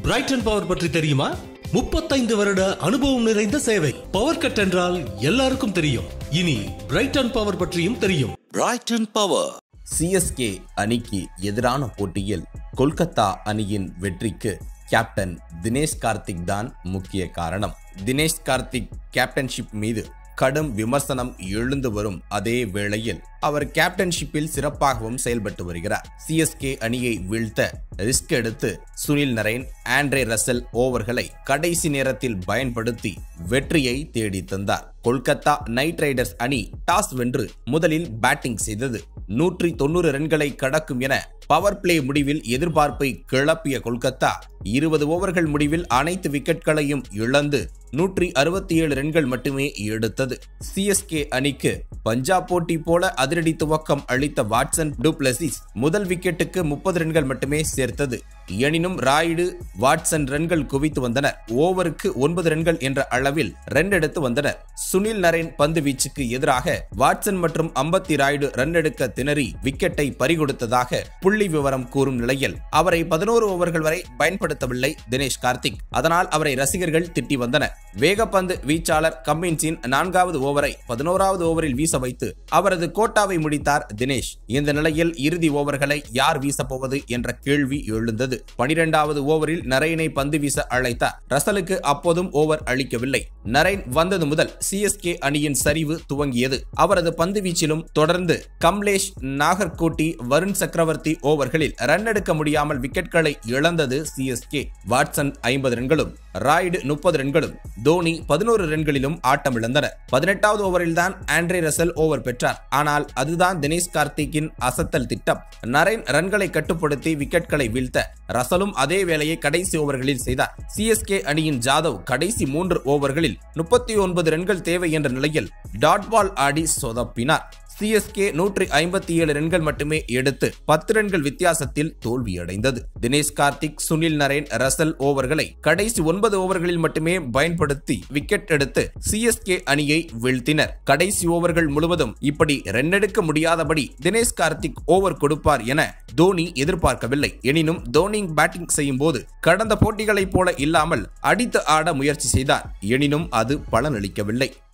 Brayton power பற்றி தெரியுமா முப்பத்தைந்து வருட அனுபவம் நிறைந்த சேவை பவர் கட் என்றால் எல்லாருக்கும் தெரியும் இனி பிரைட்டன் பவர் பற்றியும் தெரியும் Brighton Power. சிஎஸ்கே அணிக்கு எதிரான போட்டியில் கொல்கத்தா அணியின் வெற்றிக்கு கேப்டன் தினேஷ் கார்த்திக் தான் முக்கிய காரணம் தினேஷ் கார்த்திக் கேப்டன்ஷிப் மீது கடும் விமர்சனம் எழுந்து வரும் அதே வேளையில் அவர் கேப்டன்ஷிப்பில் சிறப்பாகவும் செயல்பட்டு வருகிறார் சிஎஸ்கே அணியை வீழ்த்த ரிஸ்க் எடுத்து சுனில் நரேன் ஆண்ட்ரே ரசல் ஓவர்களை கடைசி நேரத்தில் பயன்படுத்தி வெற்றியை தேடி தந்தார் கொல்கத்தா நைட் ரைடர்ஸ் அணி டாஸ் வென்று முதலில் பேட்டிங் செய்தது நூற்றி தொண்ணூறு ரன்களை கடக்கும் என பவர் பிளே முடிவில் எதிர்பார்ப்பை கிளப்பிய கொல்கத்தா இருபது ஓவர்கள் முடிவில் அனைத்து விக்கெட்களையும் இழந்து நூற்றி அறுபத்தி ஏழு ரன்கள் மட்டுமே எடுத்தது சிஎஸ்கே அணிக்கு பஞ்சாப் போட்டி போல அதிரடி துவக்கம் அளித்த வாட்சன் டூப்ளசிஸ் முதல் விக்கெட்டுக்கு முப்பது ரன்கள் மட்டுமே சேர்த்தது எனினும் ராயுடு வாட்சன் ரன்கள் குவித்து வந்தனர் ஓவருக்கு ஒன்பது ரன்கள் என்ற அளவில் ரன் எடுத்து வந்தனர் சுனில் நரேன் பந்து வீச்சுக்கு எதிராக வாட்சன் மற்றும் அம்பத்தி ராயுடு ரன் எடுக்க திணறி விக்கெட்டை பறிகொடுத்ததாக புள்ளி விவரம் கூறும் நிலையில் அவரை பதினோரு ஓவர்கள் வரை பயன்படுத்தவில்லை தினேஷ் கார்த்திக் அதனால் அவரை ரசிகர்கள் திட்டி வந்தனர் வேகப்பந்து வீச்சாளர் கம்மின்ஸின் நான்காவது ஓவரை பதினோராவது ஓவரில் வீச வைத்து அவரது கோட்டாவை முடித்தார் தினேஷ் இந்த நிலையில் இறுதி ஓவர்களை யார் வீசப்போவது என்ற கேள்வி எழுந்தது பனிரெண்டாவது ஓவரில் நரேனை பந்து வீச அழைத்தார் ரசலுக்கு அப்போதும் ஓவர் அளிக்கவில்லை நரேன் வந்தது முதல் சிஎஸ்கே அணியின் சரிவு துவங்கியது அவரது பந்து வீச்சிலும் தொடர்ந்து கம்லேஷ் நாகர்கோட்டி வருண் சக்கரவர்த்தி ஓவர்களில் ரன் எடுக்க முடியாமல் விக்கெட்களை இழந்தது சிஎஸ்கே வாட்சன் ஐம்பது ரன்களும் ராய்டு முப்பது ரன்களும் தோனி பதினோரு ரன்களிலும் ஆட்டமிழந்தனர் பதினெட்டாவது ஓவரில் தான் ஆண்ட்ரே ரசல் ஓவர் பெற்றார் ஆனால் அதுதான் தினேஷ் கார்த்திக்கின் அசத்தல் திட்டம் நரேன் ரன்களை கட்டுப்படுத்தி விக்கெட்களை வீழ்த்த ரசலும் அதே வேலையை கடைசி ஓவர்களில் செய்தார் சிஎஸ்கே அணியின் ஜாதவ் கடைசி மூன்று ஓவர்களில் முப்பத்தி ஒன்பது ரன்கள் தேவை என்ற நிலையில் டாட் பால் ஆடி சொதப்பினார் சிஎஸ்கே நூற்றி ஐம்பத்தி ஏழு ரன்கள் மட்டுமே எடுத்து பத்து ரன்கள் வித்தியாசத்தில் தோல்வியடைந்தது தினேஷ் கார்த்திக் சுனில் நரேன் ரசல் ஓவர்களை கடைசி ஒன்பது ஓவர்களில் மட்டுமே பயன்படுத்தி விக்கெட் எடுத்து சிஎஸ்கே அணியை வீழ்த்தினர் கடைசி ஓவர்கள் முழுவதும் இப்படி ரன் எடுக்க முடியாதபடி தினேஷ் கார்த்திக் ஓவர் கொடுப்பார் என தோனி எதிர்பார்க்கவில்லை எனினும் தோனி பேட்டிங் செய்யும் போது கடந்த போட்டிகளைப் போல இல்லாமல் அடித்து ஆட முயற்சி செய்தார் எனினும் அது பலனளிக்கவில்லை